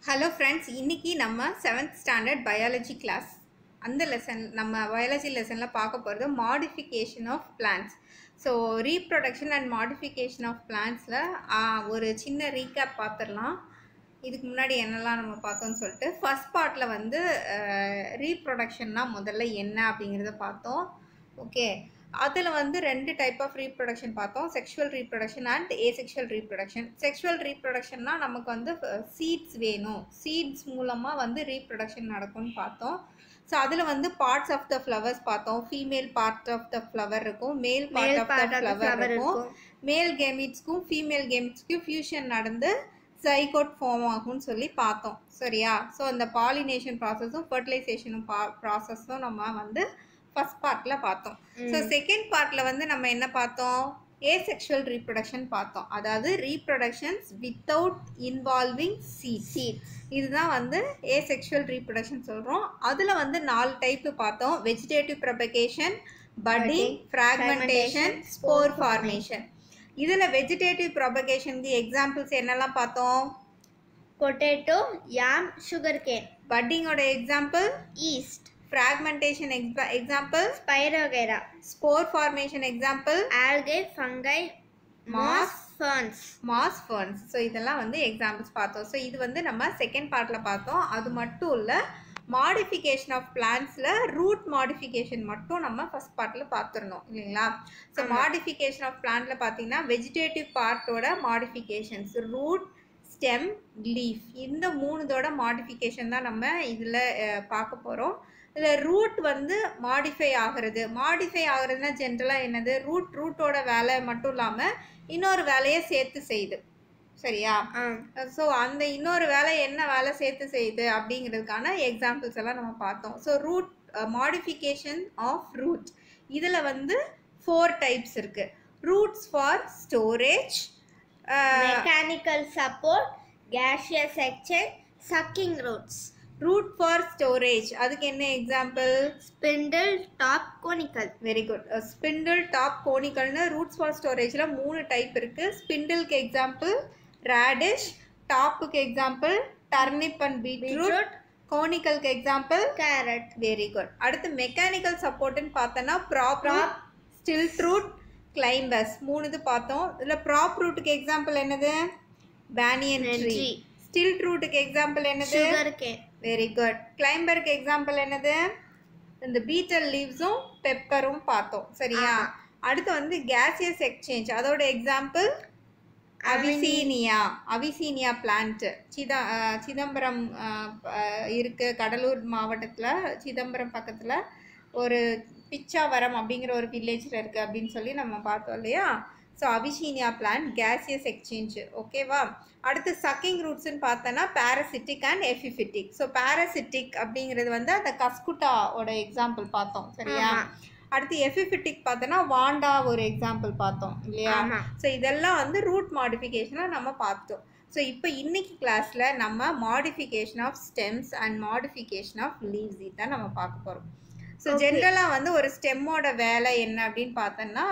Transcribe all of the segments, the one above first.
Hello friends இன்னைக்கு நம்ம seventh standard biology class அந்த லெசன் நம்ம பயாலஜி லெசனில் பார்க்க போகிறது modification of plants so reproduction and modification of பிளான்ஸில் ஒரு சின்ன ரீகேப் பார்த்துடலாம் இதுக்கு முன்னாடி என்னெல்லாம் நம்ம பார்த்தோம்னு சொல்லிட்டு ஃபர்ஸ்ட் பார்ட்டில் வந்து ரீப்ரொடக்ஷன்னா முதல்ல என்ன அப்படிங்கிறத பார்த்தோம் ஓகே அதில் வந்து ரெண்டு டைப் ஆஃப் ரீப்ரொடக்ஷன் பார்த்தோம் sexual reproduction and asexual reproduction sexual ரீப்ரொடக்ஷன்னா நமக்கு வந்து சீட்ஸ் வேணும் சீட்ஸ் மூலமாக வந்து ரீப்ரொடக்ஷன் நடக்கும்னு பார்த்தோம் ஸோ அதில் வந்து பார்ட்ஸ் ஆஃப் த ஃப்ளவர்ஸ் பார்த்தோம் female part of the flower இருக்கும் male part of the flower இருக்கும் மேல் கேமிட்ஸ்க்கும் ஃபீமேல் கேமிட்ஸ்க்கும் ஃபியூஷன் நடந்து சைகோட் ஃபார்ம் ஆகும்னு சொல்லி பார்த்தோம் சரியா ஸோ அந்த பாலினேஷன் ப்ராசஸும் ஃபர்டிலைசேஷனும் பா ப்ராசஸும் நம்ம வந்து ஃபர்ஸ்ட் பார்ட்டில் பார்த்தோம் ஸோ செகண்ட் பார்ட்டில் வந்து நம்ம என்ன பார்த்தோம் ஏசெக்ஷுவல் ரீப்ரொடக்ஷன் பார்த்தோம் அதாவது reproductions without involving seed seed இதுதான் வந்து ஏசெக்ஷுவல் ரீப்ரொடக்ஷன் சொல்கிறோம் அதில் வந்து நாலு டைப்பு பார்த்தோம் vegetative propagation budding fragmentation spore formation இதில் வெஜிடேட்டிவ் ப்ரொபகேஷனுக்கு எக்ஸாம்பிள்ஸ் என்னெல்லாம் பார்த்தோம் பொட்டேட்டோ யாம் சுகர் கேன் பட்டிங்கோட example yeast fragmentation exa example spirogyra spore formation example algae fungi moss ferns moss ferns so இதெல்லாம் வந்து எக்ஸாம்பிள்ஸ் பார்த்தோம் ஸோ இது வந்து நம்ம செகண்ட் பார்ட்டில் பார்த்தோம் அது மட்டும் இல்லை மாடிஃபிகேஷன் ஆஃப் பிளான்ஸில் ரூட் மாடிஃபிகேஷன் மட்டும் நம்ம ஃபஸ்ட் பார்ட்டில் பார்த்துருந்தோம் இல்லைங்களா ஸோ மாடிஃபிகேஷன் ஆஃப் பிளான்ட்டில் பார்த்தீங்கன்னா வெஜிடேட்டிவ் பார்ட்டோட மாடிஃபிகேஷன்ஸ் ரூட் ஸ்டெம் லீஃப் இந்த மூணுதோட மாடிஃபிகேஷன் தான் நம்ம இதில் பார்க்க போகிறோம் இதில் ரூட் வந்து மாடிஃபை ஆகிறது மாடிஃபை ஆகுறதுனா ஜென்ரலாக என்னது ரூட் ரூட்டோட வேலை மட்டும் இல்லாமல் இன்னொரு வேலையை சேர்த்து செய்யுது சரியா ஸோ அந்த இன்னொரு வேலை என்ன வேலை சேர்த்து செய்யுது அப்படிங்கிறதுக்கான எக்ஸாம்பிள்ஸ் எல்லாம் நம்ம பார்த்தோம் so root modification of root இதில் வந்து ஃபோர் டைப்ஸ் இருக்குது roots for storage mechanical support gaseous exchange sucking roots root for storage அதுக்கு என்ன example spindle top conical very good spindle top கோனிக்கல்னு ரூட்ஸ் ஃபார் ஸ்டோரேஜில் மூணு டைப் இருக்குது ஸ்பிண்டிலுக்கு எக்ஸாம்பிள் ரேடிஷ் டாப்புக்கு example turnip and beetroot beetroot கோனிக்கலுக்கு எக்ஸாம்பிள் carrot வெரி குட் அடுத்து மெக்கானிக்கல் சப்போர்ட்னு பார்த்தோன்னா prop root stilt root climbers மூணு இது பார்த்தோம் இதில் ப்ராப் ரூட்டுக்கு எக்ஸாம்பிள் என்னது பேனியன் ட்ரீ tree. ஸ்டில் ரூட்டுக்கு எக்ஸாம்பிள் என்னது sugar cane வெரி குட் கிளைம்பருக்கு எக்ஸாம்பிள் என்னது இந்த பீட்டல் லீவ்ஸும் பெப்பரும் பார்த்தோம் சரியா அடுத்து வந்து கேசியஸ் எக்ஸ்சேஞ்ச் அதோட எக்ஸாம்பிள் அவிசீனியா அவிசீனியா பிளான்ட் சித அஹ் சிதம்பரம் அஹ், அஹ், இருக்கு கடலூர் மாவட்டத்தில் சிதம்பரம் பக்கத்தில் ஒரு பிச்சாவரம் அப்படிங்கிற ஒரு வில்லேஜில் இருக்குது அப்படின்னு சொல்லி நம்ம பார்த்தோம் இல்லையா so avicennia plant gaseous exchange ஓகேவா அடுத்து சக்கிங் ரூட்ஸ்னு பார்த்தோன்னா parasitic and epiphytic so parasitic அப்படிங்கிறது வந்து அந்த கஸ்குட்டாவோட எக்ஸாம்பிள் பார்த்தோம் சரியா ஆமா. அடுத்து எஃபிஃபிட்டிக் பார்த்தோன்னா வாண்டா ஒரு எக்ஸாம்பிள் பார்த்தோம் இல்லையா ஆமா. ஸோ இதெல்லாம் வந்து ரூட் மாடிஃபிகேஷனாக நம்ம பார்த்தோம் ஸோ இப்போ இன்னைக்கு கிளாஸில் நம்ம modification of stems and modification of leaves இதான் நம்ம பார்க்க போகிறோம் ஸோ Okay. ஜென்ரலாக வந்து ஒரு ஸ்டெம்மோட வேலை என்ன அப்படின்னு பார்த்தோன்னா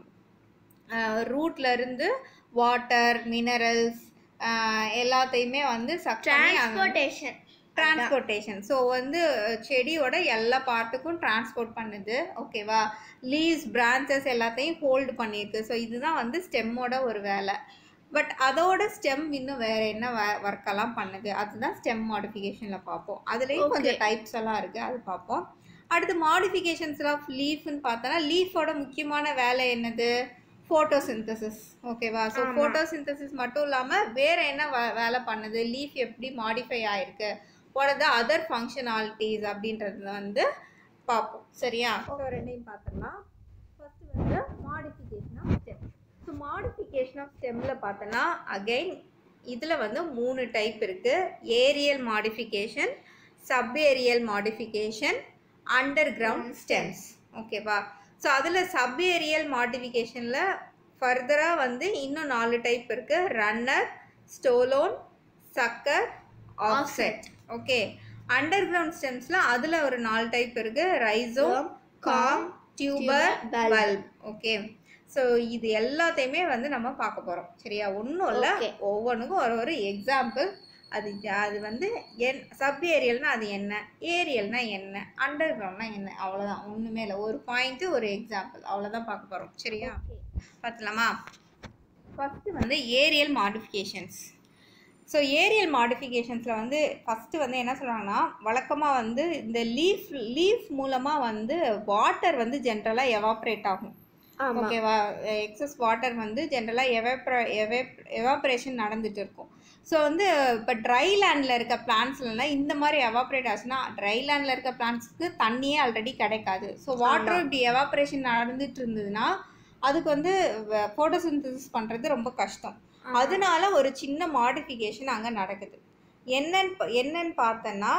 ரூட்ல இருந்து வாட்டர் மினரல்ஸ் எல்லாத்தையுமே வந்து சக் பண்ணி அங்க- transportation டிரான்ஸ்போர்ட்டேஷன் ஸோ வந்து செடியோட எல்லா பார்ட்டுக்கும் டிரான்ஸ்போர்ட் பண்ணுது ஓகேவா லீவ்ஸ் பிரான்ச்சஸ் எல்லாத்தையும் ஹோல்டு பண்ணியிருக்கு ஸோ இதுதான் வந்து ஸ்டெம்மோட ஒரு வேலை பட் அதோட ஸ்டெம் இன்னும் வேற என்ன ஒர்க்கெல்லாம் பண்ணுது அதுதான் ஸ்டெம் மாடிஃபிகேஷனில் பார்ப்போம் அதுலேயும் கொஞ்சம் டைப்ஸ் எல்லாம் இருக்குது அது பார்ப்போம் அடுத்து மாடிஃபிகேஷன்ஸ் ஆஃப் லீஃப்னு பார்த்தோன்னா லீஃபோட முக்கியமான வேலை என்னது ஃபோட்டோசிந்தசிஸ் ஓகேவா ஸோ ஆமா. ஃபோட்டோசிந்தசிஸ் மட்டும் இல்லாமல் வேற என்ன வே- வேலை பண்ணுது லீஃப் எப்படி மாடிஃபை ஆயிருக்கு what are the other functionalities அப்படின்றது வந்து பார்ப்போம் சரியா ஸோ ரெண்டையும் பார்த்துடலாம் ஃபர்ஸ்ட் வந்து modification of stem so modification of ஸ்டெம்மில் பார்த்தோன்னா அகைன் இதில் வந்து மூணு டைப் இருக்குது aerial modification sub aerial modification underground stems ஓகேவா ஸோ அதில் சப் ஏரியல் மாடிஃபிகேஷனில் ஃபர்தராக வந்து இன்னும் நாலு டைப் இருக்குது runner stolon sucker offset okay underground ஸ்டெம்ஸில் அதில் ஒரு நாலு டைப் இருக்குது rhizome corm tuber bulb. Bulb okay so இது எல்லாத்தையுமே வந்து நம்ம பார்க்க போகிறோம் சரியா ஒன்றும் இல்லை Okay. ஒவ்வொன்றுக்கும் ஒரு ஒரு எக்ஸாம்பிள் அது ஜ- அது வந்து என் சப் ஏரியல்னா அது என்ன ஏரியல்னா என்ன அண்டர் கிரவுண்ட்னா என்ன அவ்வளோதான் ஒன்றுமே இல்லை ஒரு பாயிண்ட்டு ஒரு எக்ஸாம்பிள் அவ்வளோதான் பார்க்க போகிறோம் சரியா பார்த்துலாமா ஃபஸ்ட்டு வந்து ஏரியல் மாடிஃபிகேஷன்ஸ் ஸோ ஏரியல் மாடிஃபிகேஷன்ஸில் வந்து ஃபஸ்ட்டு வந்து என்ன சொல்கிறாங்கன்னா வழக்கமாக வந்து இந்த லீஃப் லீஃப் மூலமாக வந்து வாட்டர் வந்து ஜென்ரலாக எவாப்ரேட் ஆகும் ஆமா ஓகேவா எக்ஸஸ் வாட்டர் வந்து ஜென்ரலாக எவாப்ர எவாப் எவாப்ரேஷன் நடந்துட்டு இருக்கும் ஸோ வந்து இப்போ ட்ரை லேண்டில் இருக்க பிளான்ஸ்லாம் இந்த மாதிரி எவாப்ரேட் ஆச்சுன்னா ட்ரை லேண்டில் இருக்க பிளான்ட்ஸ்க்கு தண்ணியே ஆல்ரெடி கிடைக்காது ஸோ வாட்டர் இப்படி எவாப்ரேஷன் நடந்துட்டு இருந்ததுன்னா அதுக்கு வந்து ஃபோட்டோசிந்தசிஸ் பண்ணுறது ரொம்ப கஷ்டம் அதனால ஒரு சின்ன மாடிஃபிகேஷன் அங்கே நடக்குது என்னன்னு ப- என்னன்னு பார்த்தோன்னா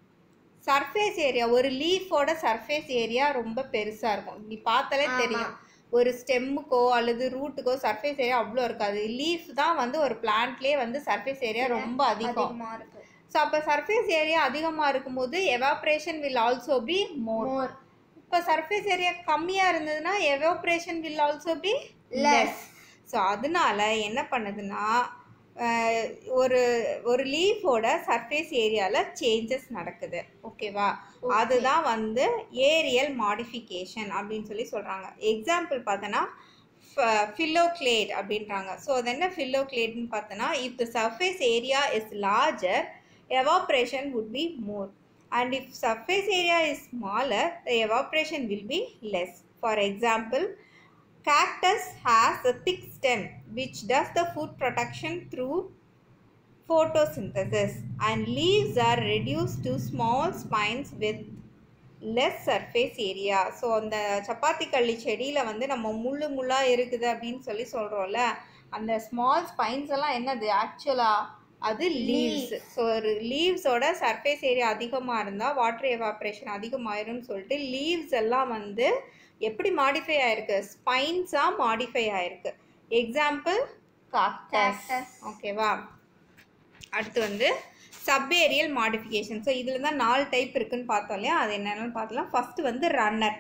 சர்ஃபேஸ் ஏரியா ஒரு லீஃபோட சர்ஃபேஸ் ஏரியா ரொம்ப பெருசாக இருக்கும் நீ பார்த்தாலே ஆமா. தெரியும் ஒரு ஸ்டெம்முக்கோ அல்லது ரூட்டுக்கோ சர்ஃபேஸ் ஏரியா அவ்வளோ இருக்காது லீஃப் தான் வந்து ஒரு பிளான்ட்லேயே வந்து சர்ஃபேஸ் ஏரியா ரொம்ப அதிகம் அதிகமா இருக்கு ஸோ அப்போ சர்ஃபேஸ் ஏரியா அதிகமாக இருக்கும்போது evaporation will also be more more இப்போ சர்ஃபேஸ் ஏரியா கம்மியாக இருந்ததுன்னா evaporation will also be Less. Less so அதனால என்ன பண்ணுதுன்னா அஹ், ஒரு ஒரு லீஃபோட சர்ஃபேஸ் ஏரியாவில் சேஞ்சஸ் நடக்குது ஓகேவா அதுதான் வந்து ஏரியல் மாடிஃபிகேஷன் அப்படின்னு சொல்லி சொல்கிறாங்க எக்ஸாம்பிள் பார்த்தோன்னா ஃபில்லோக்ளேட் அப்படின்றாங்க ஸோ அது என்ன ஃபில்லோக்ளேட்னு பார்த்தோன்னா if the surface area is larger evaporation would be more and if surface area is smaller the evaporation will be less for example cactus has a thick stem which does the food production through photosynthesis and leaves are reduced to small spines with less surface area so அந்த சப்பாத்தி கள்ளி செடியில் வந்து நம்ம முள்ளு முள்ளாக இருக்குது அப்படின்னு சொல்லி சொல்கிறோம்ல அந்த ஸ்மால் ஸ்பைன்ஸ் எல்லாம் என்னது ஆக்சுவலாக அது லீவ்ஸ் ஸோ ஒரு லீவ்ஸோட சர்ஃபேஸ் ஏரியா அதிகமாக இருந்தால் வாட்டர் எவாப்ரேஷன் அதிகமாயிரும்னு சொல்லிட்டு லீவ்ஸ் எல்லாம் வந்து எப்படி மாடிஃபை ஆயிருக்கு ஸ்பைன்ஸாக மாடிஃபை ஆயிருக்கு எக்ஸாம்பிள் காக்டஸ் Cactus. ஓகேவா அடுத்து வந்து சப்பேரியல் மாடிஃபிகேஷன் ஸோ இதில் தான் நாலு டைப் இருக்குன்னு பார்த்தோம் இல்லையா அது என்னென்னு பார்த்தலாம் ஃபஸ்ட்டு வந்து runner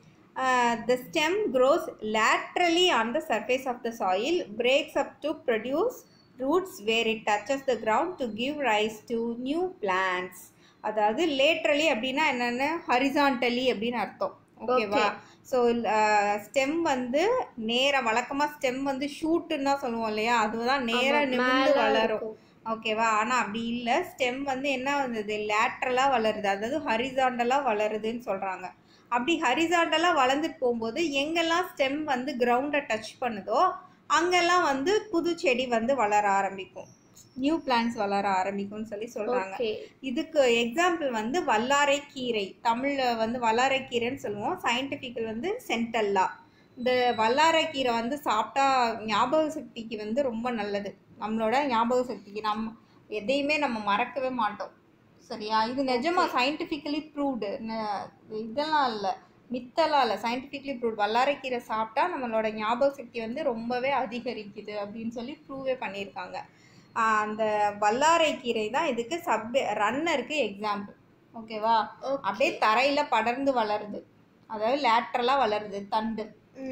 the stem grows laterally on the surface of the soil breaks up to produce roots where it touches the ground to give rise to new plants அதாவது லேட்ரலி அப்படின்னா என்னென்ன ஹரிசான்டலி அப்படின்னு அர்த்தம் ஓகேவா ஸோ ஸ்டெம் வந்து நேராக வழக்கமாக stem வந்து ஷூட்டுன்னு தான் சொல்லுவோம் இல்லையா அதுதான் நேராக நிமிர்ந்து வளரும் ஓகேவா ஆனால் அப்படி இல்லை ஸ்டெம் வந்து என்ன வந்தது லேட்ரலாக வளருது அதாவது ஹரிசாண்டலாக வளருதுன்னு சொல்கிறாங்க அப்படி ஹரிசாண்டலாக வளர்ந்துட்டு போகும்போது எங்கெல்லாம் ஸ்டெம் வந்து கிரவுண்டை டச் பண்ணுதோ அங்கெல்லாம் வந்து புது செடி வந்து வளர ஆரம்பிக்கும் நியூ பிளான்ஸ் வளர ஆரம்பிக்கும்னு சொல்லி சொல்கிறாங்க ஓகே இதுக்கு எக்ஸாம்பிள் வந்து வல்லாரை கீரை தமிழில் வந்து வல்லாரை கீரைன்னு சொல்லுவோம் சயின்டிஃபிக்கல் வந்து சென்டல்லா இந்த வல்லாரை கீரை வந்து சாப்பிட்டா ஞாபக சக்திக்கு வந்து ரொம்ப நல்லது நம்மளோட ஞாபக சக்திக்கு நம்ம எதையுமே நம்ம மறக்கவே மாட்டோம் சரியா இது நிஜமா சயின்டிஃபிக்கலி ப்ரூவ்டு இதெல்லாம் இல்லை மித்தெல்லாம் இல்லை சயின்டிஃபிக்கலி ப்ரூவ்ட் வல்லாரைக்கீரை சாப்பிட்டா நம்மளோட ஞாபக சக்தி வந்து ரொம்பவே அதிகரிக்குது அப்படின்னு சொல்லி ப்ரூவே பண்ணியிருக்காங்க ஆஹ் அந்த வல்லாரைக்கீரை தான் இதுக்கு சப் ரன்னருக்கு எக்ஸாம்பிள் ஓகேவா அப்படியே தரையில படர்ந்து வளருது அதாவது லேட்ரலாக வளருது தண்டு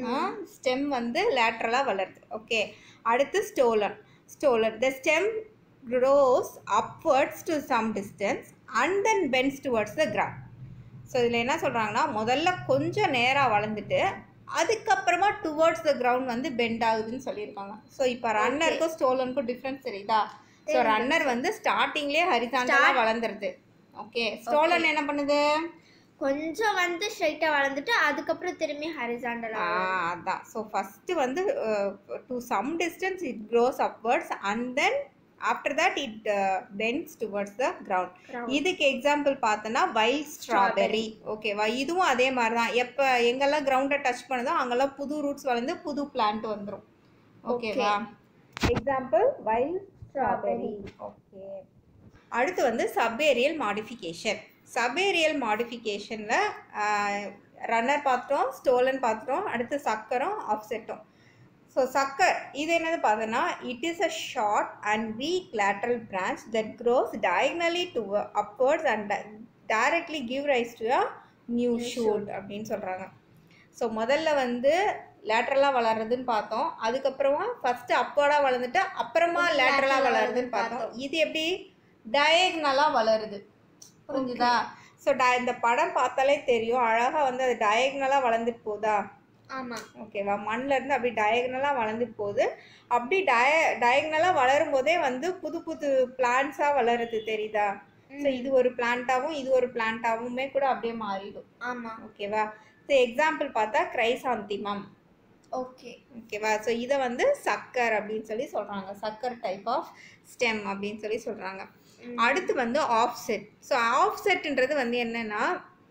ஸ்டெம் வந்து லேட்ரலாக வளருது ஓகே அடுத்து stolon stolon the stem grows upwards to some distance and then bends towards the ground so இதில் என்ன சொல்கிறாங்கன்னா முதல்ல கொஞ்சம் நேராக வளர்ந்துட்டு அதுக்கப்புறமா டுவர்ட்ஸ் த கிரவுண்ட் வந்து பெண்ட் ஆகுதுன்னு சொல்லியிருக்காங்க ஸோ இப்போ ரன்னருக்கும் ஸ்டோலனுக்கும் டிஃப்ரென்ஸ் தெரியுதா ஸோ ரன்னர் வந்து ஸ்டார்டிங்லேயே ஹரிசாண்டலாக வளர்ந்துருது ஓகே ஸ்டோலன் என்ன பண்ணுது கொஞ்சம் வந்து ஸ்ட்ரைட்டா வளர்ந்துட்டு அதுக்கப்புறம் திரும்பி ஹரிசாண்டலா ஆ, அதான் ஸோ ஃபஸ்ட்டு வந்து to some distance it grows upwards and then after that it bends towards the ground இதுக்கு எக்ஸாம்பிள் பார்த்தோன்னா வைல்ட் ஸ்ட்ராபெரி ஓகேவா இதுவும் அதே மாதிரி தான் எப்போ எங்கெல்லாம் கிரவுண்டை டச் பண்ணுதோ அங்கெல்லாம் புது ரூட்ஸ் வளர்ந்து புது பிளான்ட் வந்துடும் ஓகேவா எக்ஸாம்பிள் வைல்ட் ஸ்ட்ராபெரி ஓகே அடுத்து வந்து சப்பேரியல் மாடிஃபிகேஷன் சப்பேரியல் மாடிஃபிகேஷனில் ரன்னர் பார்த்துட்டோம் ஸ்டோலன் பார்த்துட்டோம் அடுத்து சக்கரம் ஆஃப்செட்டும் ஸோ சக்கர் இது என்னது பார்த்தோன்னா it is a short and weak lateral branch that grows diagonally to upwards and di- directly give rise to a new shoot அப்படின்னு சொல்கிறாங்க ஸோ முதல்ல வந்து லேட்ரலாக வளருதுன்னு பார்த்தோம் அதுக்கப்புறமா ஃபஸ்ட்டு அப்போர்டாக வளர்ந்துட்டு அப்புறமா லேட்ரலாக வளருதுன்னு பார்த்தோம் இது எப்படி டயக்னலாக வளருது புரிஞ்சுதா ஸோ ட இந்த படம் பார்த்தாலே தெரியும் அழகாக வந்து அது டயக்னலாக வளர்ந்துட்டு போதா ஆமா ஓகேவா மண்ணுல இருந்து அப்படி டயகனலாக வளர்ந்துட்டு போகுது அப்படி டய டயகனலாக வளரும் போதே வந்து புது புது பிளான்ஸாக வளருது தெரியுதா ஸோ இது ஒரு பிளான்ட்டாகவும் இது ஒரு பிளான்ட்டாகவுமே கூட அப்படியே மாறிடும் ஆமா ஓகேவா ஸோ எக்ஸாம்பிள் பார்த்தா கிரைசாந்திமம் ஓகே ஓகேவா ஸோ இதை வந்து சக்கர் அப்படின்னு சொல்லி சொல்கிறாங்க சக்கர் டைப் ஆஃப் ஸ்டெம் அப்படின்னு சொல்லி சொல்கிறாங்க அடுத்து வந்து ஆஃப்செட் ஸோ ஆஃப்செட்ன்றது வந்து என்னன்னா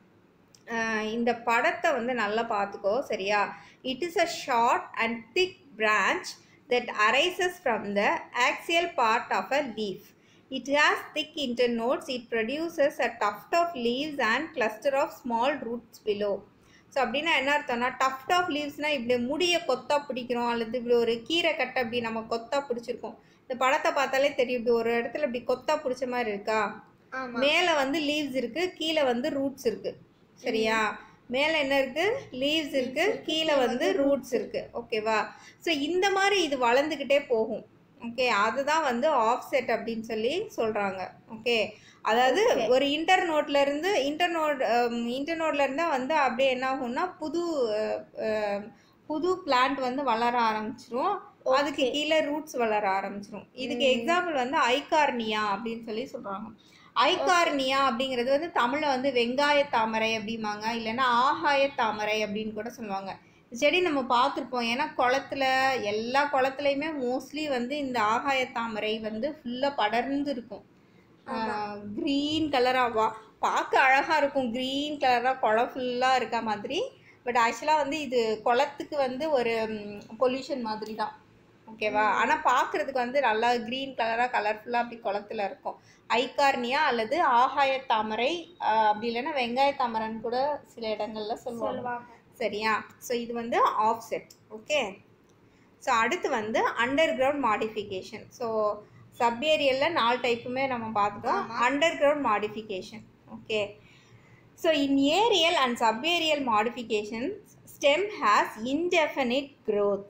அஹ் இந்த படத்தை வந்து நல்லா பார்த்துக்கோ சரியா it is a short and thick branch that arises from the axial part of a leaf. It has thick internodes. It produces a tuft of leaves and cluster of small roots below. So அப்படின்னா என்ன அர்த்தம்னா theft of லீவ்ஸ்னால் இப்படி முடியை கொத்தா பிடிக்கிறோம் அல்லது இப்படி ஒரு கீரை கட்டை அப்படி நம்ம கொத்தா பிடிச்சிருக்கோம் இந்த படத்தை பார்த்தாலே தெரியும் இப்படி ஒரு இடத்துல இப்படி கொத்தா பிடிச்ச மாதிரி இருக்கா ஆமா மேலே வந்து லீவ்ஸ் இருக்கு கீழே வந்து ரூட்ஸ் இருக்கு சரியா மேலே என்ன இருக்கு லீவ்ஸ் இருக்கு கீழே வந்து ரூட்ஸ் இருக்கு ஓகேவா ஸோ இந்த மாதிரி இது வளர்ந்துக்கிட்டே போகும் ஓகே அதுதான் வந்து ஆஃப்செட் அப்படின்னு சொல்லி சொல்றாங்க ஓகே அதாவது Okay. ஒரு இன்டர்நோட்ல இருந்து இன்டர்நோட் இன்டர்நோட்ல இருந்தா வந்து அப்படியே என்ன ஆகும்னா புது அஹ், அஹ், புது பிளான்ட் வந்து வளர ஆரம்பிச்சிரும் அதுக்கு Okay. கீழே ரூட்ஸ் வளர ஆரம்பிச்சிரும் இதுக்கு ம். எக்ஸாம்பிள் வந்து ஐகார்னியா அப்படின்னு சொல்லி சொல்றாங்க ஐகார்னியா அப்படிங்கிறது வந்து தமிழ்ல வந்து வெங்காய தாமரை அப்படிம்பாங்க இல்லைன்னா ஆகாய தாமரை அப்படின்னு கூட சொல்லுவாங்க இந்த செடி நம்ம பார்த்துருப்போம் ஏன்னா குளத்துல எல்லா குளத்துலையுமே மோஸ்ட்லி வந்து இந்த ஆகாய தாமரை வந்து ஃபுல்லாக படர்ந்து இருக்கும் ஆமா. க்ரீன் கலராக வா பார்க்க அழகாக இருக்கும் க்ரீன் கலராக குளம் ஃபுல்லாக இருக்க மாதிரி பட் ஆக்சுவலாக வந்து இது குளத்துக்கு வந்து ஒரு பொல்யூஷன் மாதிரி தான் ஓகேவா ஆனால் பார்க்குறதுக்கு வந்து நல்லா க்ரீன் கலராக கலர்ஃபுல்லாக அப்படி குளத்துல இருக்கும் ஐகார்னியா அல்லது ஆகாய தாமரை ஆஹ் அப்படி இல்லைன்னா வெங்காய தாமரைன்னு கூட சில இடங்கள்ல சொல்லுவாங்க சொல்லுவாங்க சரியா ஸோ இது வந்து ஆஃப்செட் ஓகே ஸோ அடுத்து வந்து அண்டர் கிரவுண்ட் மாடிஃபிகேஷன் ஸோ சப்ஏரியலில் நாலு டைப்புமே நம்ம பார்த்துட்டோம் ஆமா. Underground modification okay so in aerial and சப்ஏரியல் modification stem has indefinite growth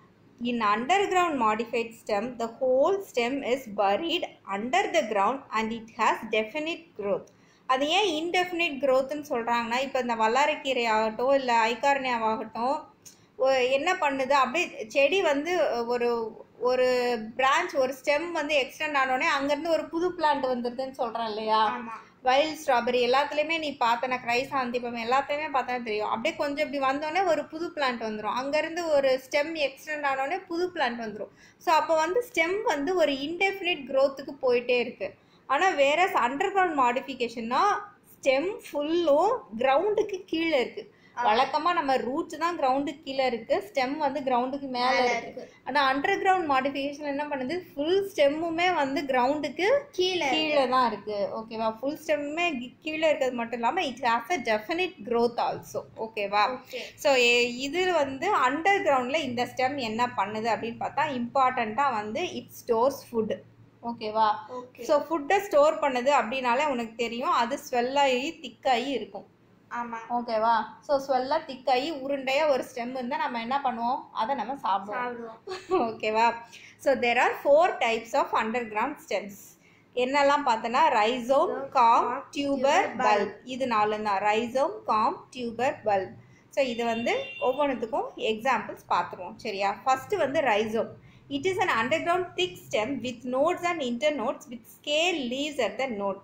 in underground modified stem the whole stem is buried under the ground and it has definite growth அது ஏன் indefinite க்ரோத்துன்னு சொல்கிறாங்கன்னா இப்போ இந்த வல்லாரைக்கீரை ஆகட்டும் இல்லை ஐகார்னியாவாகட்டும் ஒ- என்ன பண்ணுது அப்படியே செடி வந்து ஒரு ஒரு பிரான்ச் ஒரு ஸ்டெம் வந்து எக்ஸ்டெண்ட் ஆனோடனே அங்கேருந்து ஒரு புது பிளான்ட் வந்துடுதுன்னு சொல்கிறேன் இல்லையா ஆமா வைல்ட் ஸ்ட்ராபெரி எல்லாத்துலேயுமே நீ பார்த்தன கிரைசாந்திபம் எல்லாத்தையுமே பார்த்தா தெரியும் அப்படியே கொஞ்சம் இப்படி வந்தோடனே ஒரு புது பிளான்ட் வந்துடும் அங்கேருந்து ஒரு ஸ்டெம் எக்ஸ்டெண்ட் ஆனோடனே புது பிளான்ட் வந்துடும் ஸோ அப்போ வந்து ஸ்டெம் வந்து ஒரு இன்டெஃபினிட் க்ரோத்துக்கு போயிட்டே இருக்கு ஆனால் வேற அண்டர் கிரவுண்ட் மாடிஃபிகேஷன்னா ஸ்டெம் ஃபுல்லும் கிரவுண்டுக்கு கீழே இருக்கு ஆமா. வழக்கமாக நம்ம ரூட் தான் கிரவுண்டுக்கு கீழே இருக்கு ஸ்டெம் வந்து கிரவுண்டுக்கு மேலே மேல இருக்கு இருக்கு ஆனால் அண்டர் கிரவுண்ட் மாடிஃபிகேஷன் என்ன பண்ணுது ஃபுல் ஸ்டெம்முமே வந்து கிரவுண்டுக்கு கீழே இருக்கு. கீழே தான் இருக்கு ஓகேவா ஃபுல் ஸ்டெம்மே கீழே இருக்கிறது மட்டும் இல்லாமல் it has a definite growth also ஓகேவா ஓகே ஸோ இது வந்து அண்டர் கிரவுண்டில் இந்த ஸ்டெம் என்ன பண்ணுது அப்படின்னு பார்த்தா இம்பார்ட்டண்ட்டாக வந்து இட் ஸ்டோர்ஸ் ஃபுட் ஓகேவா ஓகே ஸோ ஃபுட்டை ஸ்டோர் பண்ணுது அப்படின்னாலே உனக்கு தெரியும் அது ஸ்வெல்லாகி திக்காகி இருக்கும் ஆமா ஓகேவா ஸோ ஸ்வெல்லாக திக்காகி உருண்டையாக ஒரு ஸ்டெம் இருந்தால் நம்ம என்ன பண்ணுவோம் அதை நம்ம சாப்பிடுவோம் சாப்பிடுவோம் ஓகேவா so there are four types of underground stems என்னெல்லாம் பார்த்தோன்னா ரைசோம் காம் டியூபர் பல்ப் இது நாலு தான் rhizome corm tuber bulb so இது வந்து ஒவ்வொன்றுத்துக்கும் எக்ஸாம்பிள்ஸ் பார்த்துருவோம் சரியா ஃபர்ஸ்ட் வந்து rhizome it is an underground thick stem with nodes and internodes with scale leaves at the node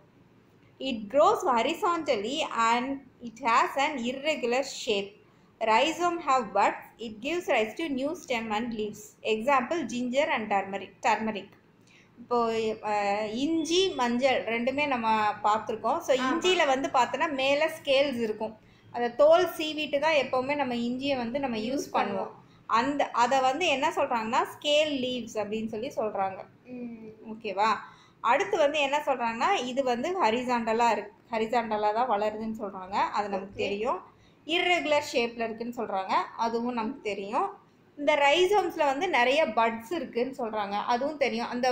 It grows horizontally and it has an irregular shape. Rhizome have buds. It gives rise to new stem and leaves. Example ginger and turmeric. turmeric. இப்போ அஹ், இஞ்சி மஞ்சள் ரெண்டுமே நம்ம பார்த்துருக்கோம் so ஆமா. இஞ்சியில் வந்து பார்த்தோன்னா மேலே ஸ்கேல்ஸ் இருக்கும் அந்த தோல் சீவிட்டு தான் எப்போவுமே நம்ம இஞ்சியை வந்து நம்ம யூஸ் பண்ணுவோம் அந்த அதை வந்து என்ன சொல்கிறாங்கன்னா ஸ்கேல் லீவ்ஸ் அப்படின்னு சொல்லி சொல்கிறாங்க ம் ஓகேவா அடுத்து வந்து என்ன சொல்கிறாங்கன்னா இது வந்து ஹரிசாண்டலாக இருக்கு ஹரிசாண்டலாக தான் வளருதுன்னு சொல்கிறாங்க அது நமக்கு Okay. தெரியும் இர்ரெகுலர் ஷேப்பில் இருக்குன்னு சொல்கிறாங்க அதுவும் நமக்கு தெரியும் இந்த ரைசோம்ஸில் வந்து நிறைய பட்ஸ் இருக்குன்னு சொல்கிறாங்க அதுவும் தெரியும் அந்த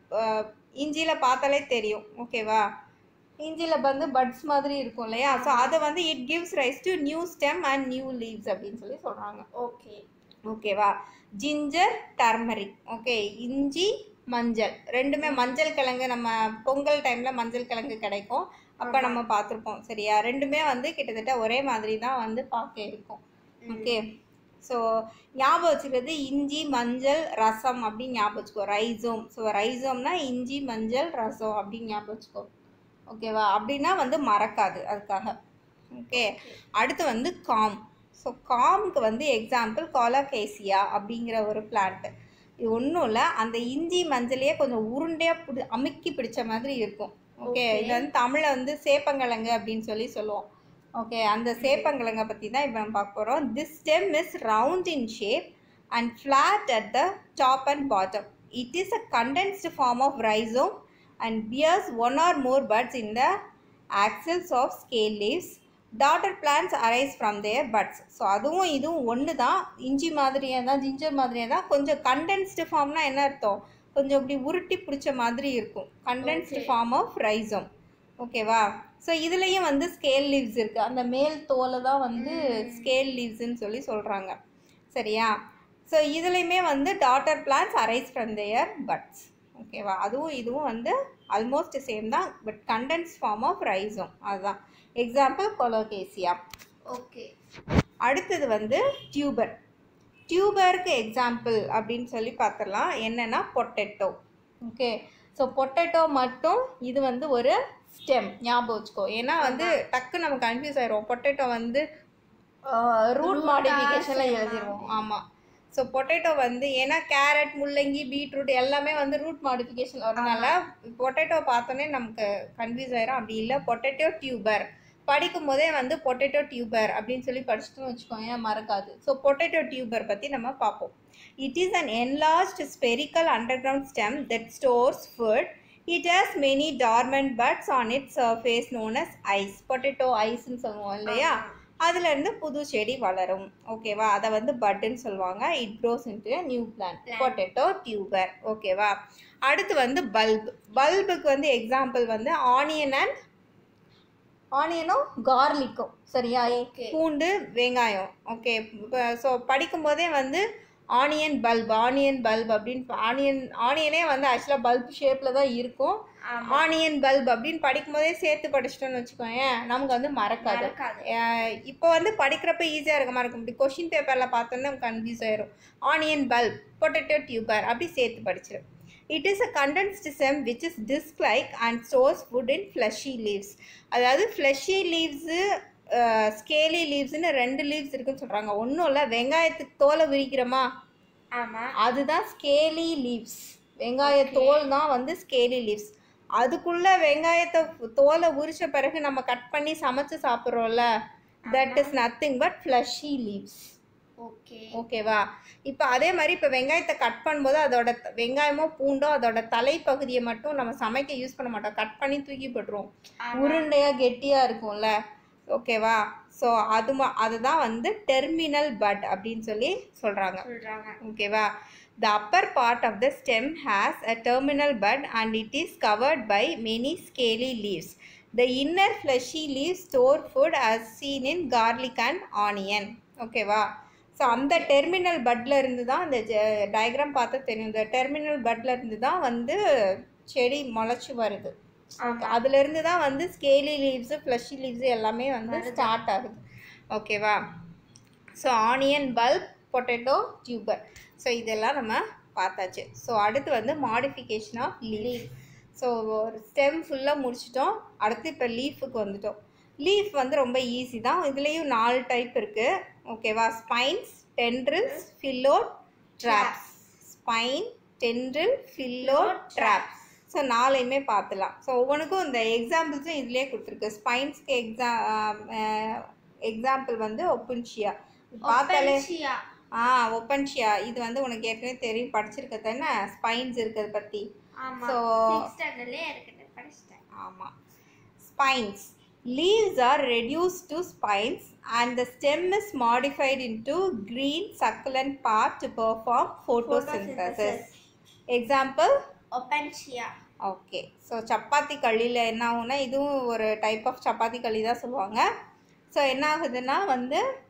இஞ்சியில் பார்த்தாலே தெரியும் ஓகேவா இஞ்சியில் வந்து பட்ஸ் மாதிரி இருக்கும் இல்லையா ஸோ அதை வந்து it gives rise to new stem and new leaves அப்படின்னு சொல்லி சொல்கிறாங்க ஓகே ஓகேவா ஜிஞ்சர் டர்மரிக் ஓகே இஞ்சி மஞ்சள் ரெண்டுமே மஞ்சள் கிழங்கு நம்ம பொங்கல் டைமில் மஞ்சள் கிழங்கு கிடைக்கும் அப்போ நம்ம பார்த்துருப்போம் சரியா ரெண்டுமே வந்து கிட்டத்தட்ட ஒரே மாதிரி தான் வந்து பார்க்க இருக்கும் ஓகே ஸோ ஞாபகம் வச்சுக்கிறது இஞ்சி மஞ்சள் ரசம் அப்படின்னு ஞாபகம் வச்சுக்கோ ரைசோம் ஸோ ரைசோம்னா இஞ்சி மஞ்சள் ரசம் அப்படின்னு ஞாபகம் வச்சுக்கோ ஓகேவா அப்படின்னா வந்து மறக்காது அதுக்காக ஓகே அடுத்து வந்து காம் ஸோ காம்க்கு வந்து எக்ஸாம்பிள் காலாகேசியா அப்படிங்கிற ஒரு பிளான்ட் இது ஒன்றும் இல்லை அந்த இஞ்சி மஞ்சளையே கொஞ்சம் உருண்டையாக பிடி அமுக்கி பிடிச்ச மாதிரி இருக்கும் ஓகே Okay. இது வந்து தமிழில் வந்து சேப்பங்கிழங்கு அப்படின்னு சொல்லி சொல்லுவோம் ஓகே அந்த சேப்பங்கிழங்கை பற்றி தான் இப்போ நம்ம பார்க்க போகிறோம் this stem is round in shape and flat at the top and bottom it is a condensed form of rhizome and bears one or more buds in the axils of scale leaves. Daughter plants arise from their buds. So அதுவும் இதுவும் ஒன்று தான் இஞ்சி மாதிரியே தான் ginger மாதிரியே தான் கொஞ்சம் கண்டென்ஸ்டு ஃபார்ம்னா என்ன அர்த்தம் கொஞ்சம் இப்படி உருட்டி பிடிச்ச மாதிரி இருக்கும் condensed Okay. Form of rhizome ஓகேவா ஸோ இதுலேயும் வந்து ஸ்கேல் லீவ்ஸ் இருக்குது அந்த மேல் தோலை தான் வந்து Mm. ஸ்கேல் லீவ்ஸ்ன்னு சொல்லி சொல்கிறாங்க சரியா ஸோ இதுலேயுமே வந்து daughter plants arise from their buds ஓகேவா அதுவும் இதுவும் வந்து ஆல்மோஸ்ட் சேம் தான் பட் கண்டென்ஸ் ஃபார்ம் ஆஃப் ரைஸும் அதுதான் எக்ஸாம்பிள் கொலோகேசியா ஓகே அடுத்தது வந்து டியூபர் டியூபருக்கு எக்ஸாம்பிள் அப்படின்னு சொல்லி பார்த்துடலாம் என்னென்னா பொட்டேட்டோ ஓகே ஸோ பொட்டேட்டோ மட்டும் இது வந்து ஒரு ஸ்டெம் ஞாபகம் வச்சுக்கோ ஏன்னா வந்து டக்கு நம்ம கன்ஃபியூஸ் ஆயிரும் பொட்டேட்டோ வந்து ரூட் Root ஆ மாடிஃபிகேஷனில் stem ஆ? எழுதிடுவோம் ஆமாம் ஸோ பொட்டேட்டோ வந்து ஏன்னா கேரட் முள்ளங்கி பீட்ரூட் எல்லாமே வந்து ரூட் மாடிஃபிகேஷன் வரனால பொட்டேட்டோ பார்த்தோன்னே நமக்கு கன்ஃபியூஸ் ஆயிரும் அப்படி இல்லை பொட்டேட்டோ டியூபர் படிக்கும் போதே வந்து பொட்டேட்டோ டியூபர் அப்படின்னு சொல்லி படிச்சுட்டோம்னு வச்சுக்கோங்க மறக்காது ஸோ பொட்டேட்டோ டியூபர் பற்றி நம்ம பார்ப்போம் it is an enlarged spherical underground stem that stores food it has many dormant buds on its surface known as ice potato ஐஸ்ன்னு சொல்லுவோம் இல்லையா அதுல இருந்து புது செடி வளரும் ஓகேவா அதை வந்து பட்டுன்னு சொல்லுவாங்க it grows into new plant Plant. Potato tuber ஓகேவா அடுத்து வந்து பல்ப் பல்புக்கு வந்து எக்ஸாம்பிள் வந்து ஆனியன் அண்ட் ஆனியனும் கார்லிக்கும் சரியா Okay. பூண்டு வெங்காயம் ஓகே ஸோ படிக்கும்போதே வந்து ஆனியன் பல்ப் ஆனியன் பல்ப் அப்படின்னு ஆனியன் ஆனியனே வந்து ஆக்சுவலாக பல்ப் ஷேப்பில் தான் இருக்கும் ஆமா ஆனியன் பல்ப் அப்படின்னு படிக்கும்போதே சேர்த்து படிச்சிட்டோம்னு வச்சுக்கோங்க நமக்கு வந்து மறக்காது மறக்காது. அஹ் இப்போ வந்து படிக்கிறப்ப ஈஸியாக இருக்க மாதிரி இருக்கும் இப்படி கொஷின் பேப்பரில் பார்த்தோன்னா நமக்கு கன்ஃபியூஸ் ஆயிரும் ஆனியன் பல்ப் பொட்டேட்டோ டியூபர் அப்படி சேர்த்து படிச்சிடும் it is a condensed stem which is disc like and stores food in fleshy leaves அதாவது ஃப்ளஷி லீவ்ஸு ஸ்கேலி லீவ்ஸ்னு ரெண்டு லீவ்ஸ் இருக்குன்னு சொல்கிறாங்க ஒன்றும் இல்லை வெங்காயத்துக்கு தோலை விரிக்கிறோமா ஆமா அதுதான் ஸ்கேலி லீவ்ஸ் வெங்காய தோல் தான் வந்து ஸ்கேலி லீவ்ஸ் அதுக்குள்ள வெங்காயத்தை தோலை உரிச்ச பிறகு நம்ம கட் பண்ணி சமைச்சு சாப்பிட்றோம்ல that is nothing but fleshy leaves okay ஓகேவா இப்போ அதே மாதிரி இப்போ வெங்காயத்தை கட் பண்ணும்போது அதோட த- வெங்காயமோ பூண்டோ அதோட தலைப்பகுதியை மட்டும் நம்ம சமைக்க யூஸ் பண்ண மாட்டோம் கட் பண்ணி தூக்கி போட்டுருவோம் உருண்டையாக கெட்டியாக இருக்கும்ல ஓகேவா ஸோ அது ம- அதுதான் வந்து டெர்மினல் பட் அப்படின்னு சொல்லி சொல்கிறாங்க சொல்றாங்க ஓகேவா the upper part of the stem has a terminal bud and it is covered by many scaly leaves the inner fleshy leaves store food as seen in garlic and onion ஓகேவா so அந்த terminal பட்ல இருந்து தான் அந்த diagram பார்த்தா தெரியும் இந்த terminal பட்ல இருந்து தான் வந்து செடி முளைச்சி வருது ஆமா. அதுல இருந்து தான் வந்து ஸ்கேலி லீவ்ஸு ஃப்ளஷி லீவ்ஸு எல்லாமே வந்து வருது. ஸ்டார்ட் ஆகுது ஓகேவா so onion bulb potato tuber so இதெல்லாம் நம்ம பார்த்தாச்சு ஸோ அடுத்து வந்து மாடிஃபிகேஷன் ஆஃப் லீஃப் ஸோ ஒரு ஸ்டெம் ஃபுல்லாக முடிச்சிட்டோம் அடுத்து இப்போ லீஃபுக்கு வந்துட்டோம் லீஃப் வந்து ரொம்ப ஈஸி தான் இதுலேயும் நாலு டைப் இருக்குது ஓகேவா spines tendrils phyllodes traps spine tendril phyllode traps so நாளையுமே பார்த்துலாம் ஸோ ஒவ்வொன்றுக்கும் இந்த எக்ஸாம்பிள்ஸும் இதுலேயே கொடுத்துருக்கு ஸ்பைன்ஸ்க்கு எக்ஸா எக்ஸாம்பிள் வந்து ஒப்புன்ஷியா பார்த்தாலே Opensia. ஆ ஒப்பன்ஷியா இது வந்து உனக்கு ஏற்கனவே தெரியும் படிச்சிருக்க தானே ஸ்பைன்ஸ் இருக்கிறத பற்றி ஆமா So- சிக்ஸ் ஸ்டாண்டர்ட்லயே இருக்குது படிச்சிட்டேன் ஆமாம் spines leaves are reduced to spines and the stem is modified into green succulent part to perform photosynthesis. Example Opuntia okay so சப்பாத்தி களியில் என்ன ஆகும்னா இதுவும் ஒரு டைப் ஆஃப் சப்பாத்தி களி தான் சொல்லுவாங்க ஸோ என்ன ஆகுதுன்னா வந்து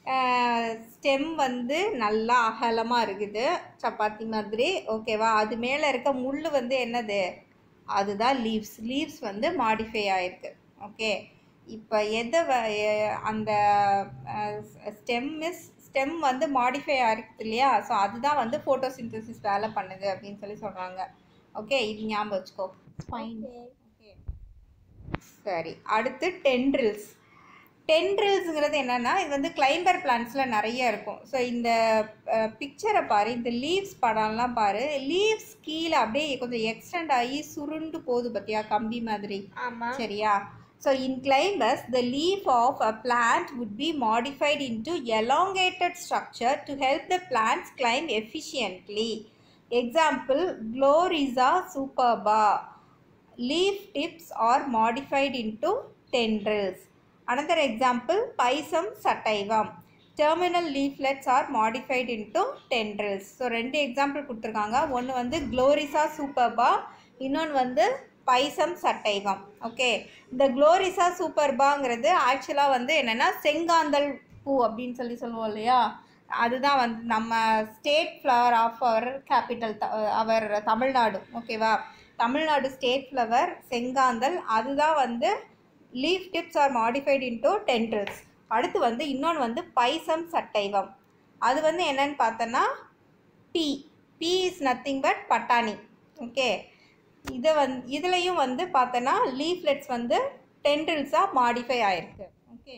ஸ்டெம் வந்து நல்லா அகலமாக இருக்குது சப்பாத்தி மாதிரி ஓகேவா அது மேலே இருக்க முள் வந்து என்னது அதுதான் லீவ்ஸ் லீவ்ஸ் வந்து மாடிஃபை ஆயிருக்கு ஓகே இப்போ எதை வ- எ- அந்த ஸ்டெம் இஸ் ஸ்டெம் வந்து மாடிஃபை ஆகிருக்குது இல்லையா ஸோ அதுதான் வந்து ஃபோட்டோசிந்தசிஸ் வேலை பண்ணுது அப்படின்னு சொல்லி சொல்கிறாங்க ஓகே இது ஞாபகம் வச்சுக்கோ ஸ்பைன் ஓகே சரி அடுத்து டென்ட்ரில்ஸ் டென்ட்ரில்ஸுங்கிறது என்னென்னா இது வந்து கிளைம்பர் பிளான்ஸில் நிறைய இருக்கும் ஸோ இந்த பிக்சரை பாரு இந்த லீவ்ஸ் படம்லாம் பாரு லீவ்ஸ் கீழே அப்படியே கொஞ்சம் எக்ஸ்டெண்ட் ஆகி சுருண்டு போகுது பார்த்தியா கம்பி மாதிரி ஆமா சரியா so in climbers the leaf of a plant would be modified into elongated structure to help the plants climb efficiently. Example Gloriza superba. Leaf tips are modified into tendrils. Another example Pisum sativum. Terminal leaflets are modified into tendrils. So ரெண்டு example கொடுத்துருக்காங்க ஒன்று வந்து குளோரிசா சூப்பர்பா இன்னொன்று வந்து Pisum சட்டைவம் okay இந்த குளோரிசா சூப்பர்பாங்கிறது ஆக்சுவலாக வந்து என்னென்னா செங்காந்தல் பூ அப்படின்னு சொல்லி சொல்லுவோம் இல்லையா அதுதான் வந்து நம்ம state flower of our capital our Tamil Nadu ஓகேவா தமிழ்நாடு ஸ்டேட் ஃப்ளவர் செங்காந்தல் அதுதான் வந்து leaf tips are modified into tendrils அடுத்து வந்து இன்னொன்று வந்து பைசம் சட்டைவம் அது வந்து என்னன்னு பார்த்தோன்னா pea pea is nothing but பட்டாணி ஓகே இதை வந்து இதுலேயும் வந்து பார்த்தோன்னா லீஃப்லெட்ஸ் வந்து டென்ட்ரில்ஸாக மாடிஃபை ஆயிருக்கு ஓகே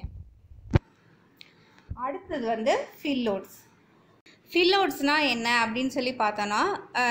அடுத்தது வந்து ஃபில்லோட்ஸ் ஃபில்லோட்ஸ்னால் என்ன அப்படின்னு சொல்லி பார்த்தோன்னா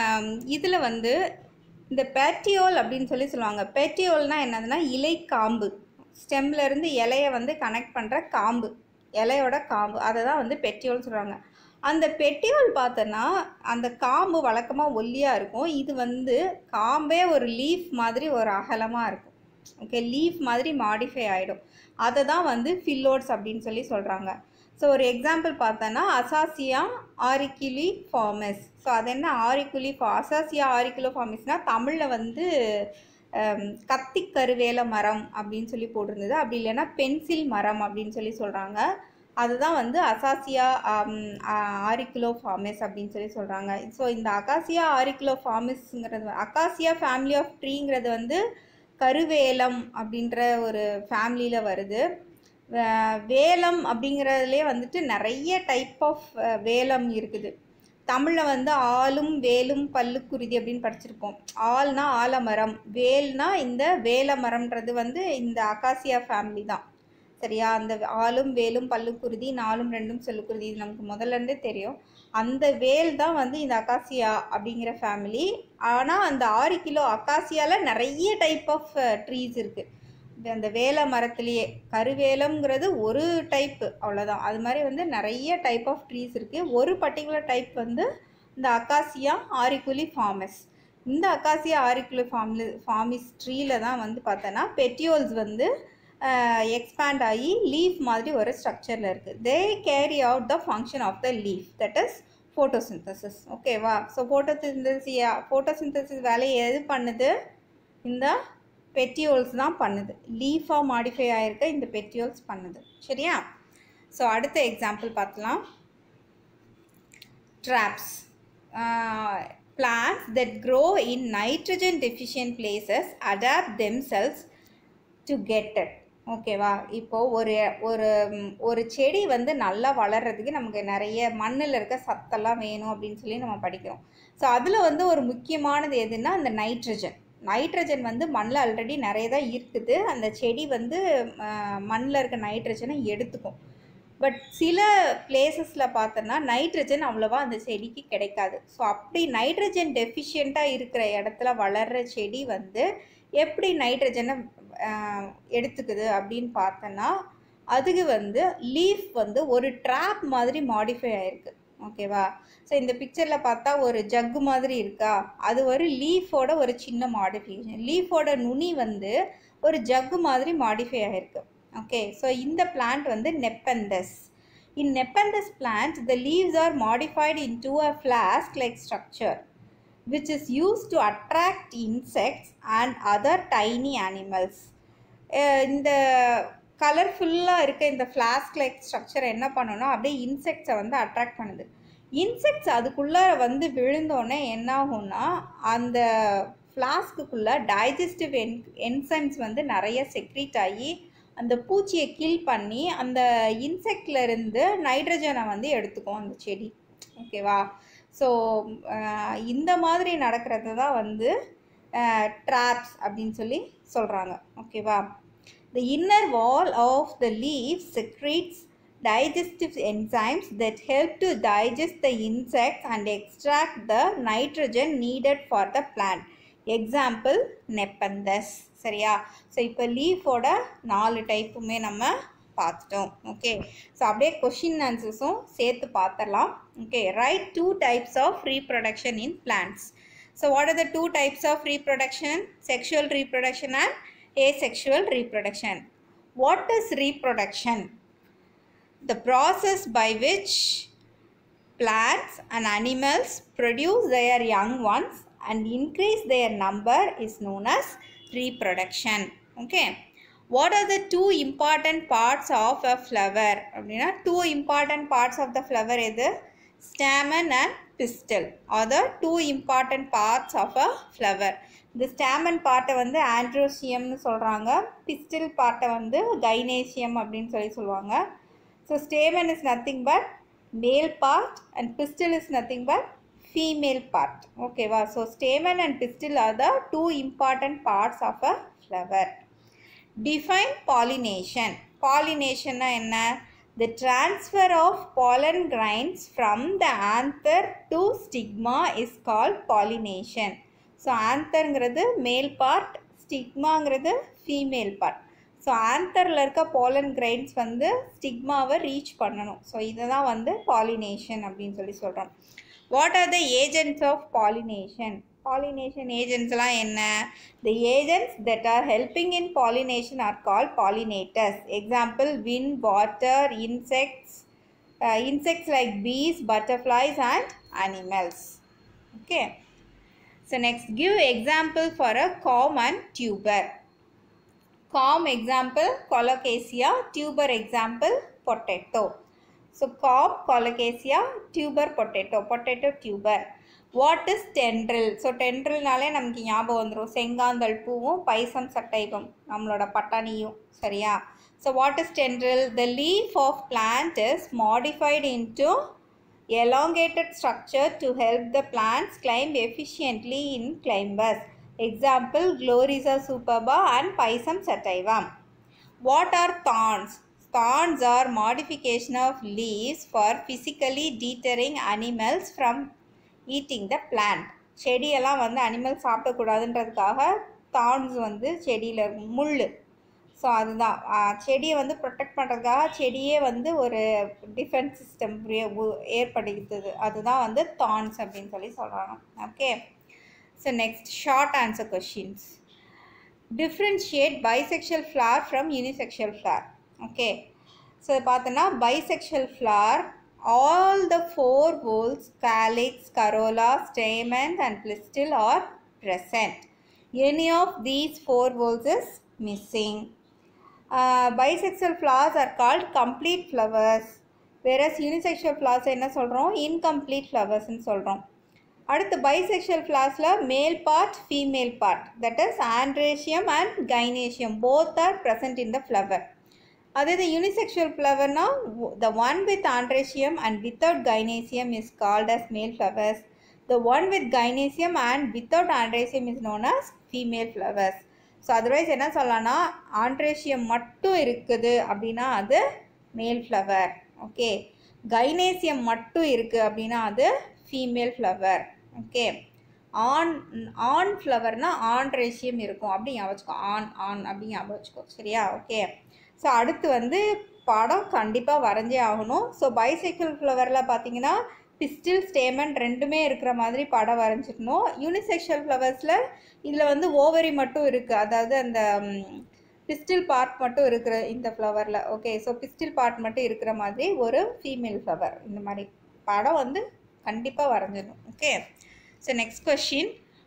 இதில் வந்து இந்த பெட்டியோல் அப்படின்னு சொல்லி சொல்லுவாங்க பெட்டியோல்னால் என்னதுன்னா இலை காம்பு ஸ்டெம்ல இருந்து இலையை வந்து கனெக்ட் பண்ணுற காம்பு இலையோட காம்பு அதை தான் வந்து பெட்டியோல் சொல்கிறாங்க அந்த பெட்டியோல் பார்த்தோன்னா அந்த காம்பு வழக்கமாக ஒல்லியாக இருக்கும் இது வந்து காம்பே ஒரு லீஃப் மாதிரி ஒரு அகலமாக இருக்கும் ஓகே லீஃப் மாதிரி மாடிஃபை ஆகிடும் அதை தான் வந்து ஃபில்லோட்ஸ் அப்படின்னு சொல்லி சொல்கிறாங்க ஸோ ஒரு எக்ஸாம்பிள் பார்த்தோன்னா அசாசியா ஆரிக்குலி ஃபார்மஸ் ஸோ அது என்ன ஆரிக்குலி ஃபா அசாசியா ஆரிக்குலோ ஃபார்மஸ்னால் தமிழில் வந்து ஹம், கத்தி கருவேல மரம் அப்படின்னு சொல்லி போட்டிருந்தது அப்படி இல்லைன்னா பென்சில் மரம் அப்படின்னு சொல்லி சொல்கிறாங்க அதுதான் வந்து அசாசியா ஆரிக்குலோ ஃபார்மஸ் அப்படின்னு சொல்லி சொல்கிறாங்க ஸோ இந்த அகாசியா ஆரிக்குலோ ஃபார்மஸ்ங்கிறது அகாசியா ஃபேமிலி ஆஃப் ட்ரீங்கிறது வந்து கருவேலம் அப்படின்ற ஒரு ஃபேமிலியில் வருது வே- வேலம் அப்படிங்கிறதுலே வந்துட்டு நிறைய டைப் ஆஃப் வேலம் இருக்குது தமிழில் வந்து ஆலும் வேலும் பல்லுக்குருதி அப்படின்னு படிச்சிருப்போம் ஆல்னா ஆலமரம் வேல்னா இந்த வேலமரம்ன்றது வந்து இந்த அகாசியா ஃபேமிலி தான் சரியா அந்த ஆலும் வேலும் பல்லுக்குருதி நாலும் ரெண்டும் சொல்லுக்குருதி இது நமக்கு முதல்ல இருந்தே தெரியும் அந்த வேல் தான் வந்து இந்த அகாசியா அப்படிங்கிற ஃபேமிலி ஆனால் அந்த ஆறு கிலோ அகாசியாவில் நிறைய டைப் ஆஃப் ட்ரீஸ் இருக்குது அந்த வேல மரத்துலேயே கருவேலம்ங்கிறது ஒரு டைப்பு அவ்வளோதான் அது மாதிரி வந்து நிறைய டைப் ஆஃப் ட்ரீஸ் இருக்குது ஒரு பர்டிகுலர் டைப் வந்து இந்த அக்காசியா ஆரிக்குலி ஃபார்மஸ் இந்த அக்காசியா ஆரிக்குலி ஃபார்மில் ஃபார்மிஸ் ட்ரீல தான் வந்து பார்த்தோன்னா பெட்டியோல்ஸ் வந்து எக்ஸ்பேண்ட் ஆகி லீஃப் மாதிரி ஒரு ஸ்ட்ரக்சரில் இருக்குது they carry out the function of the leaf that is photosynthesis ஓகேவா ஸோ ஃபோட்டோசிந்தசியா ஃபோட்டோசிந்தசிஸ் வேலையை எது பண்ணுது இந்த பெட்டியோல்ஸ் தான் பண்ணுது லீஃபாக மாடிஃபை ஆகிருக்க இந்த பெட்டியோல்ஸ் பண்ணுது சரியா ஸோ அடுத்த எக்ஸாம்பிள் பார்க்கலாம் traps plants that grow in nitrogen deficient places adapt themselves to get it ஓகேவா இப்போ ஒரு ஒரு ம், ஒரு செடி வந்து நல்லா வளர்றதுக்கு நமக்கு நிறைய மண்ணில் இருக்க சத்தெல்லாம் வேணும் அப்படின்னு சொல்லி நம்ம படிக்கிறோம் ஸோ அதில் வந்து ஒரு முக்கியமானது எதுன்னா அந்த நைட்ரஜன் நைட்ரஜன் வந்து மண்ணில் ஆல்ரெடி நிறைய தான் இருக்குது அந்த செடி வந்து மண்ணில் இருக்க நைட்ரஜனை எடுத்துக்கும் பட் சில பிளேசஸில் பார்த்தோன்னா நைட்ரஜன் அவ்வளோவா அந்த செடிக்கு கிடைக்காது ஸோ அப்படி நைட்ரஜன் டெஃபிஷியண்ட்டாக இருக்கிற இடத்துல வளர்கிற செடி வந்து எப்படி நைட்ரஜனை எடுத்துக்குது அப்படின்னு பார்த்தோன்னா அதுக்கு வந்து லீஃப் வந்து ஒரு ட்ராப் மாதிரி மாடிஃபை ஆயிருக்கு ஓகேவா ஸோ இந்த பிக்சரில் பார்த்தா ஒரு ஜக்கு மாதிரி இருக்கா அது ஒரு லீஃபோட ஒரு சின்ன மாடிஃபிகேஷன் லீஃபோட நுனி வந்து ஒரு ஜக்கு மாதிரி மாடிஃபை ஆயிருக்கு ஓகே ஸோ இந்த பிளான்ட் வந்து Nepenthes in Nepenthes plant the leaves are modified into a flask like structure which is used to attract insects and other tiny animals. அஹ் இந்த கலர்ஃபுல்லாக இருக்க இந்த ஃப்ளாஸ்க் லைக் ஸ்ட்ரக்சர் என்ன பண்ணணும் அப்படியே இன்செக்ட்ஸை வந்து அட்ராக்ட் பண்ணுது இன்செக்ட்ஸ் அதுக்குள்ளே வந்து விழுந்தோடனே என்ன ஆகும்னா அந்த ஃப்ளாஸ்க்குள்ளே டைஜஸ்டிவ் என் என்சைம்ஸ் வந்து நிறைய செக்ரீட் ஆகி அந்த பூச்சியை கில் பண்ணி அந்த இன்செக்ட்ல இருந்து நைட்ரஜனை வந்து எடுத்துக்கும் அந்த செடி ஓகேவா ஸோ இந்த மாதிரி நடக்கிறது தான் வந்து ட்ராப்ஸ் அப்படின்னு சொல்லி சொல்கிறாங்க ஓகேவா The inner wall of the leaf secretes digestive enzymes that help to digest the insects and extract the nitrogen needed for the plant. Example Nepenthes சரியா ஸோ இப்போ லீஃபோட நாலு டைப்புமே நம்ம பார்த்துட்டோம் ஓகே ஸோ அப்படியே கொஷின் ஆன்சர்ஸும் சேர்த்து பார்த்துடலாம் okay right two types of reproduction in plants so what are the two types of reproduction sexual reproduction and asexual reproduction. What is reproduction? The process by which plants and animals produce their young ones and increase their number is known as reproduction. Okay. What are the two important parts of a flower? அப்படின்னா two important parts of the flower எது stamen and pistil are the two important parts of a flower. இந்த stamen பார்ட்டை வந்து ஆண்ட்ரோசியம்னு சொல்கிறாங்க pistil பார்ட்டை வந்து கைனேசியம் அப்படின்னு சொல்லி சொல்லுவாங்க so stamen is nothing but male part and pistil is nothing but female part okay so stamen and pistil are the two important parts of a flower define pollination பாலினேஷன்னா என்ன the transfer of pollen grains from the anther to stigma is called pollination so ஆந்தருங்கிறது male part ஸ்டிக்மாங்கிறது female part so ஆந்தரில் இருக்க pollen grains வந்து ஸ்டிக்மாவை reach பண்ணணும் so இதை தான் வந்து பாலினேஷன் அப்படின்னு சொல்லி சொல்கிறோம் what are the agents of pollination pollination ஏஜென்ட்ஸ்லாம் என்ன the agents that are helping in pollination are call pollinators example wind water insects insects like bees butterflies and animals okay So next give example for a common tuber. Com example colocasia, tuber example potato. So com colocasia, tuber potato, potato tuber. What is tendril so டென்ட்ரில்னாலே நமக்கு ஞாபகம் வந்துடும் செங்காந்தள் பூவும் Pisum சட்டைவும் நம்மளோட பட்டாணியும் சரியா so what is tendril the leaf of plant is modified into elongated structure to help the plants climb efficiently in climbers. Example Glorisa superba and Pisum sativa. What are thorns? Thorns are modification of leaves for physically deterring animals from eating the plant. செடியெல்லாம் வந்து animal சாப்பிடக்கூடாதுன்றதுக்காக thorns வந்து செடியில் இருக்கும் முள் so அதுதான் செடியை வந்து protect பண்ணுறதுக்காக செடியே வந்து ஒரு டிஃபென்ஸ் சிஸ்டம் ஏற்படுத்துது அதுதான் வந்து தான்ஸ் அப்படின்னு சொல்லி சொல்கிறாங்க okay so next short answer questions differentiate bisexual flower from unisexual flower okay so பார்த்தோன்னா bisexual flower all the four whorls, calyx, corolla, stamen and pistil are present. Any of these four whorls is missing. Uh, bisexual flowers are called complete flowers whereas unisexual flowers என்ன சொல்கிறோம் incomplete flowers சொல்கிறோம் அடுத்து bisexual flowersல male part female part that is androecium and gynoecium both are present in the flower அதே இது unisexual ஃப்ளவர்னா the one with androecium and without gynoecium is called as male flowers the one with gynoecium and without androecium is known as female flowers so otherwise என்ன சொல்லலாம்னா ஆண்ட்ரேஷியம் மட்டும் இருக்குது அப்படின்னா அது மேல் ஃப்ளவர் ஓகே கைனேசியம் மட்டும் இருக்குது அப்படின்னா அது ஃபீமேல் ஃப்ளவர் ஓகே ஆன் ஆன் ஃப்ளவர்னா ஆன் ரேஷியம் இருக்கும் அப்படி ஞாபகம் வச்சுக்கோ ஆன் ஆன் அப்படி ஞாபகம் வச்சுக்கோ சரியா ஓகே ஸோ அடுத்து வந்து படம் கண்டிப்பாக வரைஞ்சே ஆகணும் ஸோ பைசைக்கிள் ஃப்ளவரில் பார்த்தீங்கன்னா பிஸ்டில் ஸ்டேமன் ரெண்டுமே இருக்கிற மாதிரி படம் வரைஞ்சிக்கணும் யூனிசெக்ஷுவல் ஃப்ளவர்ஸில் இதில் வந்து ஓவரி மட்டும் இருக்குது அதாவது அந்த பிஸ்டில் பார்ட் மட்டும் இருக்கிற இந்த ஃப்ளவரில் ஓகே ஸோ பிஸ்டில் பார்ட் மட்டும் இருக்கிற மாதிரி ஒரு ஃபீமேல் ஃப்ளவர் இந்த மாதிரி படம் வந்து கண்டிப்பாக வரைஞ்சிடணும் okay so next question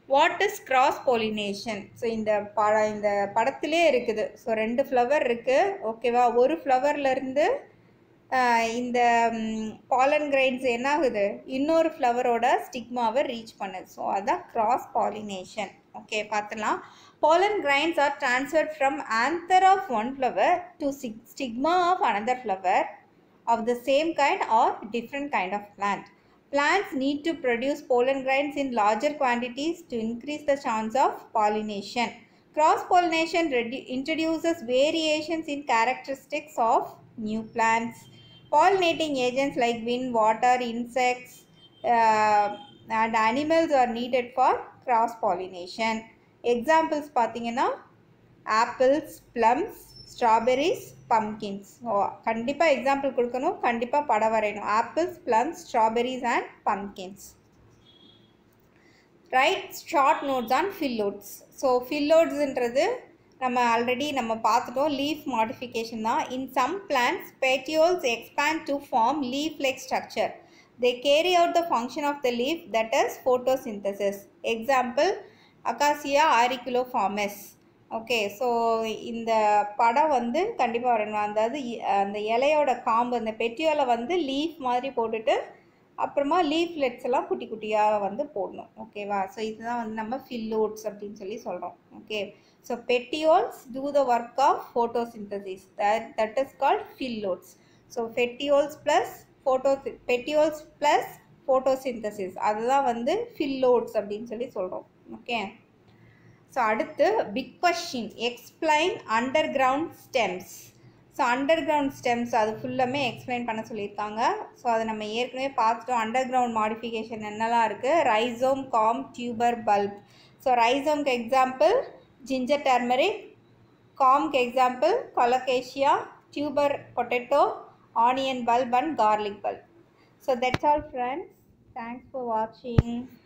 what is cross pollination so இந்த பட இந்த படத்திலே இருக்குது ஸோ ரெண்டு ஃப்ளவர் இருக்குது ஓகேவா ஒரு ஃப்ளவர்லேருந்து இந்த பாலன் கிரைன்ஸ் என்ன ஆகுது இன்னொரு ஃப்ளவரோட ஸ்டிக்மாவை ரீச் பண்ணுது ஸோ அதான் கிராஸ் பாலினேஷன் ஓகே பார்த்துலாம் pollen grains are transferred from anther of one flower to sig- stigma of another flower of the same kind or different kind of plant. Plants need to produce pollen grains in larger quantities to increase the chance of pollination. Cross pollination redu- introduces variations in characteristics of new plants. Pollinating agents like wind, water, insects, uh, and animals are needed for cross pollination. எக்ஸாம்பிள்ஸ் பார்த்தீங்கன்னா apples plums strawberries pumpkins ஓ கண்டிப்பாக example கொடுக்கணும் கண்டிப்பாக படம் வரையணும் apples plums strawberries and pumpkins right short notes on phyllodes so ஃபில்லோட்ஸுன்றது நம்ம ஆல்ரெடி நம்ம பார்த்துட்டோம் லீஃப் மாடிஃபிகேஷன் தான் in some plants petioles expand to form leaf like structure they carry out the function of the leaf that is photosynthesis example acacia auriculiformis okay so இந்த படம் வந்து கண்டிப்பாக வரணும் அதாவது இ- அந்த இலையோட காம்பு அந்த பெட்டியோல வந்து லீஃப் மாதிரி போட்டுட்டு அப்புறமா லீஃப்லெட்ஸ் எல்லாம் குட்டி குட்டியாக வந்து போடணும் ஓகேவா ஸோ இதுதான் வந்து நம்ம ஃபில்லோட்ஸ் அப்படின்னு சொல்லி சொல்கிறோம் okay so petioles do the work of photosynthesis that that is called phyllodes so petioles plus photo petioles plus photosynthesis அதுதான் வந்து ஃபில்லோட்ஸ் அப்படின்னு சொல்லி சொல்கிறோம் ஓகே ஸோ அடுத்து big question explain underground stems so underground stems அது ஃபுல்லாமே explain பண்ண சொல்லியிருக்காங்க ஸோ அதை நம்ம ஏற்கனவே பார்த்துட்டோம் அண்டர் கிரவுண்ட் மாடிஃபிகேஷன் என்னெல்லாம் இருக்குது rhizome corm tuber bulb so ரைசோம்க்கு எக்ஸாம்பிள் ஜிஞ்சர் டர்மரிக் காம்க்கு example colocasia tuber potato onion bulb and garlic bulb so that's all friends thanks for வாட்சிங்